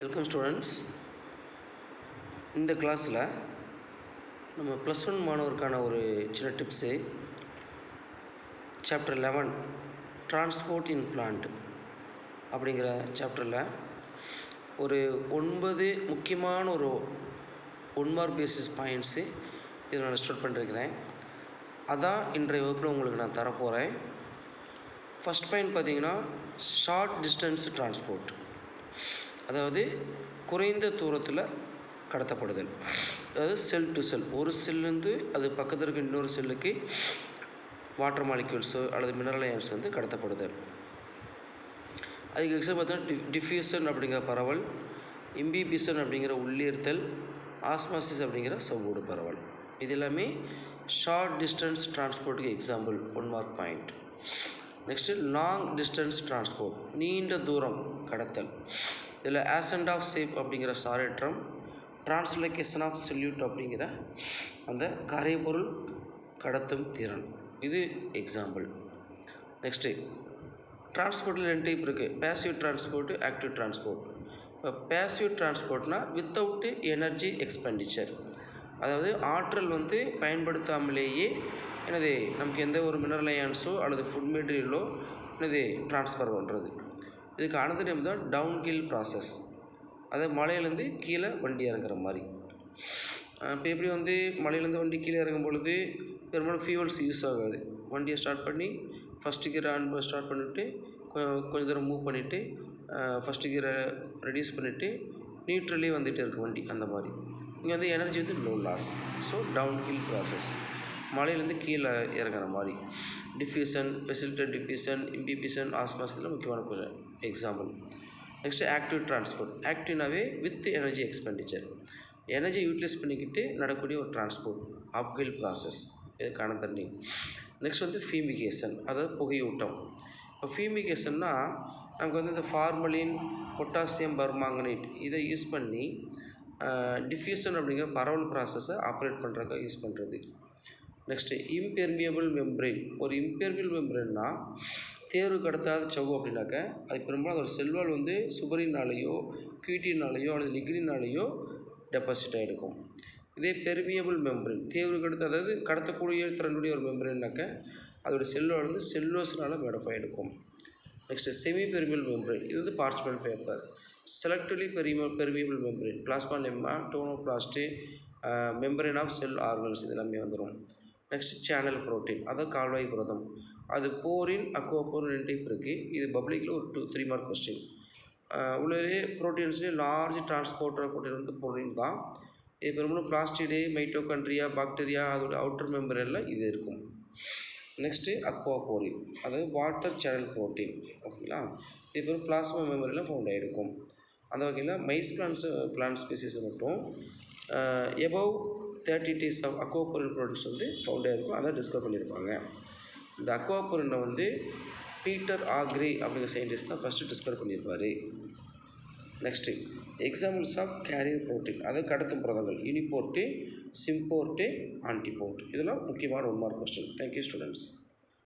welcome students இந்த கிளாஸில் நம்ம ப்ளஸ் ஒன் மாணவருக்கான ஒரு சின்ன tips chapter eleven transport in plant அப்படிங்கிற சாப்டரில் ஒரு ஒன்பது முக்கியமான ஒரு ஒன் மார்க் பேசிஸ் பாயிண்ட்ஸு இதில் நான் ஸ்டார்ட் பண்ணிருக்கிறேன் அதான் இன்றைய வகுப்பில் உங்களுக்கு நான் தரப்போகிறேன் ஃபஸ்ட் பாயிண்ட் பார்த்தீங்கன்னா ஷார்ட் டிஸ்டன்ஸ் டிரான்ஸ்போர்ட் அதாவது குறைந்த தூரத்தில் கடத்தப்படுதல் அதாவது செல் டு செல் ஒரு செல்லேருந்து அது பக்கத்தில் இருக்க இன்னொரு செல்லுக்கு வாட்டர் மாலிக்யூல்ஸோ அல்லது மினரல் அயன்ஸ் வந்து கடத்தப்படுதல் அதுக்கு எக்ஸாம் பார்த்தோன்னா டி டிஃப்யூசன் அப்படிங்கிற பரவல் இம்பிபிசன் அப்படிங்கிற உள்ளீர்த்தல் ஆஸ்மாசிஸ் அப்படிங்கிற சவ்வூடு பரவல் இது எல்லாமே ஷார்ட் டிஸ்டன்ஸ் டிரான்ஸ்போர்ட்டுக்கு example one mark point next long distance transport நீண்ட தூரம் கடத்தல் இதில் ஆசண்ட் ஆஃப் சேப் அப்படிங்கிற சாரேற்றம் டிரான்ஸ்லொகேஷன் ஆஃப் சொல்யூட் அப்படிங்கிற அந்த கரைபொருள் கடத்தும் திறன் இது எக்ஸாம்பிள் நெக்ஸ்ட்டு டிரான்ஸ்போர்ட்டில் ரெண்டு டைப் இருக்குது பேசிவ் டிரான்ஸ்போர்ட்டு ஆக்டிவ் டிரான்ஸ்போர்ட் இப்போ பேசிவ் டிரான்ஸ்போர்ட்னா வித்தவுட்டு எனர்ஜி எக்ஸ்பெண்டிச்சர் அதாவது ஆற்றல் வந்து பயன்படுத்தாமலேயே என்னது நமக்கு எந்த ஒரு மினரல் அயான்ஸோ அல்லது ஃபுட் மெட்டீரியலோ என்னது ட்ரான்ஸ்ஃபர் பண்ணுறது இதுக்கு அனதர் நேம் தான் டவுன் ஹில் ப்ராசஸ் அதாவது மலையிலேருந்து கீழே வண்டி இறங்குற மாதிரி இப்போ எப்படி வந்து மலையிலேருந்து வண்டி கீழே இறங்கும் பொழுது பெரும்பாலும் ஃபியூவல்ஸ் யூஸ் ஆகாது வண்டியை ஸ்டார்ட் பண்ணி ஃபஸ்ட்டு கியர் ஆன் ஸ்டார்ட் பண்ணிவிட்டு கொஞ்ச தூரம் மூவ் பண்ணிவிட்டு ஃபஸ்ட்டு கியரை ரெடியூஸ் பண்ணிவிட்டு நியூட்ரலே வந்துகிட்டே இருக்கும் வண்டி அந்த மாதிரி இங்கே வந்து எனர்ஜி வந்து low loss so downhill process மலையிலேருந்து கீழே இறங்குற மாதிரி டிஃப்யூசன் ஃபெசிலிட்டட் டிஃப்யூசன் இம்பிபிசன் ஆஸ்மாஸ் இதெல்லாம் முக்கியமான கொஞ்சம் எக்ஸாம்பிள் நெக்ஸ்ட்டு ஆக்டிவ் டிரான்ஸ்போர்ட் ஆக்டிவ்னாவே with energy expenditure energy utilise பண்ணிக்கிட்டு நடக்கக்கூடிய ஒரு டிரான்ஸ்போர்ட் அப்ஹில் ப்ராசஸ் இதுக்கான தண்ணி நெக்ஸ்ட் வந்து ஃபீமிகேஷன் அதாவது புகையூட்டம் இப்போ ஃபீமிகேஷன்னா நமக்கு வந்து இந்த ஃபார்மலின் பொட்டாசியம் பர்மாங்கனேட் இதை யூஸ் பண்ணி டிஃப்யூசன் அப்படிங்கிற பரவல் ப்ராசஸை ஆப்ரேட் பண்ணுறதுக்காக யூஸ் பண்ணுறது நெக்ஸ்ட்டு இம்பெர்மியபிள் மெம்ப்ரெயின் ஒரு இம்பெர்மியபிள் மெம்ப்ரெயின்னா தேர்வு கடத்தாத சவ்வு அப்படின்னாக்க அது பெரும்பாலும் அதோட செல்வால் வந்து சுபரினாலேயோ கியூட்டினாலேயோ அல்லது லிக்னினாலேயோ டெபாசிட் ஆகிருக்கும் இதே பெர்மியபிள் மெம்பரின் தேர்வு கடத்த அதாவது கடத்தக்கூடிய திறனுடைய ஒரு மெம்பரின்னாக்க அதோடய செல்வால் வந்து செல்லோஸ்னால் மேடஃபை இருக்கும் நெக்ஸ்ட்டு செமி பெர்மியபிள் மெம்பரின் இது வந்து பார்ச்மெண்ட் பேப்பர் செலக்டிவ்லி பெரிய permeable membrane plasmalemma tonoplast membrane of cell organs இது எல்லாமே வந்துடும் நெக்ஸ்ட்டு சேனல் ப்ரோட்டீன் அதாவது கால்வாய் புரதம் அது போரின் அக்வாபோரின் ரெண்டு டைப் இருக்குது இது பப்ளிக்கில் ஒரு டூ த்ரீ மார்க் கொஸ்டின் உள்ளே ப்ரோட்டீன்ஸ்லேயே லார்ஜ் டிரான்ஸ்போர்ட்டர் ப்ரோட்டீன் வந்து ப்ரோட்டீன் தான் இது பெரும்பாலும் பிளாஸ்டிடு மைட்டோகண்ட்ரியா பாக்டீரியா அதோட அவுட்டர் மெம்பரில் இது இருக்கும் நெக்ஸ்ட்டு அக்வாபோரின் அதாவது வாட்டர் சேனல் ப்ரோட்டீன் ஓகேங்களா இது பெரும் பிளாஸ்மா மெமரியில் ஃபவுண்ட் ஆகிருக்கும் அந்த வகையில் மைஸ் பிளான்ஸ் பிளான்ட் ஸ்பீசிஸை மட்டும் above thirty days of aquaporin proteins வந்து ஃபவுண்ட் ஆகிருக்கும் அதை டிஸ்கவர் பண்ணியிருப்பாங்க இந்த அக்வாபோரினை வந்து பீட்டர் ஆக்ரி அப்படிங்கிற சயின்டிஸ்ட் தான் ஃபஸ்ட்டு டிஸ்கவர் பண்ணியிருப்பார் next examples of carrier protein அதாவது கடத்தும் புரதங்கள் யூனிபோர்ட்டு சிம்போர்ட்டு ஆன்டிபோர்ட் இதெல்லாம் முக்கியமான one mark question thank you students